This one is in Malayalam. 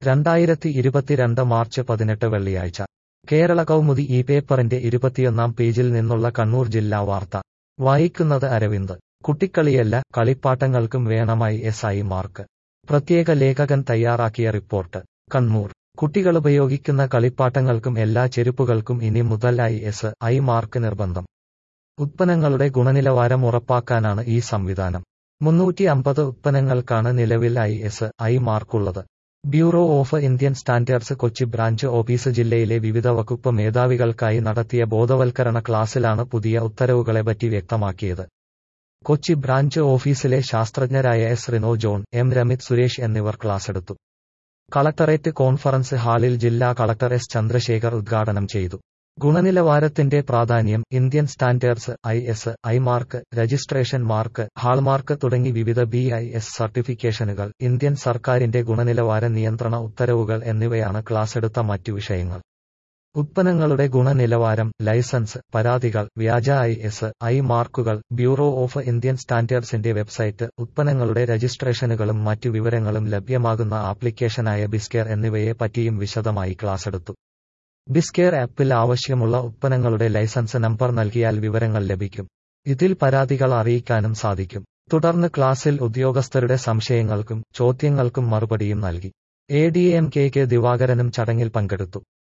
രണ്ടായിരത്തി ഇരുപത്തിരണ്ട് മാർച്ച് പതിനെട്ട് വെള്ളിയാഴ്ച കേരള കൗമുദി ഈ പേപ്പറിന്റെ ഇരുപത്തിയൊന്നാം പേജിൽ നിന്നുള്ള കണ്ണൂർ ജില്ലാ വാർത്ത വായിക്കുന്നത് അരവിന്ദ് കുട്ടിക്കളിയല്ല കളിപ്പാട്ടങ്ങൾക്കും വേണമായി എസ് ഐ മാർക്ക് പ്രത്യേക ലേഖകൻ തയ്യാറാക്കിയ റിപ്പോർട്ട് കണ്ണൂർ കുട്ടികളുപയോഗിക്കുന്ന കളിപ്പാട്ടങ്ങൾക്കും എല്ലാ ചെരുപ്പുകൾക്കും ഇനി മുതൽ ഐ എസ് ഐ മാർക്ക് നിർബന്ധം ഉത്പന്നങ്ങളുടെ ഗുണനിലവാരം ഉറപ്പാക്കാനാണ് ഈ സംവിധാനം മുന്നൂറ്റി അമ്പത് ഉത്പന്നങ്ങൾക്കാണ് നിലവിൽ ഐ എസ് ഐ മാർക്കുള്ളത് bureau of Indian standards Kochi branch office ജില്ലയിലെ വിവിധ വകുപ്പ് മേധാവികൾക്കായി നടത്തിയ ബോധവൽക്കരണ ക്ലാസ്സിലാണ് പുതിയ ഉത്തരവുകളെപ്പറ്റി വ്യക്തമാക്കിയത് കൊച്ചി ബ്രാഞ്ച് ഓഫീസിലെ ശാസ്ത്രജ്ഞരായ എസ് റിനോ ജോൺ എം രമിത് സുരേഷ് എന്നിവർ ക്ലാസ്സെടുത്തു കളക്ടറേറ്റ് കോൺഫറൻസ് ഹാളിൽ ജില്ലാ കളക്ടർ എസ് ചന്ദ്രശേഖർ ഉദ്ഘാടനം ചെയ്തു ഗുണനിലവാരത്തിന്റെ പ്രാധാന്യം Indian standards I S I mark registration mark hallmark തുടങ്ങി വിവിധ ബി ഐ എസ് സർട്ടിഫിക്കേഷനുകൾ ഇന്ത്യൻ സർക്കാരിന്റെ ഗുണനിലവാര നിയന്ത്രണ ഉത്തരവുകൾ എന്നിവയാണ് ക്ലാസ്സെടുത്ത മറ്റു വിഷയങ്ങൾ ഉത്പന്നങ്ങളുടെ ഗുണനിലവാരം ലൈസൻസ് പരാതികൾ വ്യാജ ഐ എസ് ഐ മാർക്കുകൾ ബ്യൂറോ ഓഫ് ഇന്ത്യൻ സ്റ്റാൻഡേർഡ്സിന്റെ വെബ്സൈറ്റ് ഉത്പന്നങ്ങളുടെ രജിസ്ട്രേഷനുകളും മറ്റു വിവരങ്ങളും ലഭ്യമാകുന്ന ആപ്ലിക്കേഷനായ ബിസ്കെയർ എന്നിവയെ പറ്റിയും വിശദമായി ക്ലാസ്സെടുത്തു ബിസ്കെയർ ആപ്പിൽ ആവശ്യമുള്ള ഉത്പന്നങ്ങളുടെ ലൈസൻസ് നമ്പർ നൽകിയാൽ വിവരങ്ങൾ ലഭിക്കും ഇതിൽ പരാതികൾ അറിയിക്കാനും സാധിക്കും തുടർന്ന് ക്ലാസ്സിൽ ഉദ്യോഗസ്ഥരുടെ സംശയങ്ങൾക്കും ചോദ്യങ്ങൾക്കും മറുപടിയും നൽകി A D M K K ദിവാകരനും ചടങ്ങിൽ പങ്കെടുത്തു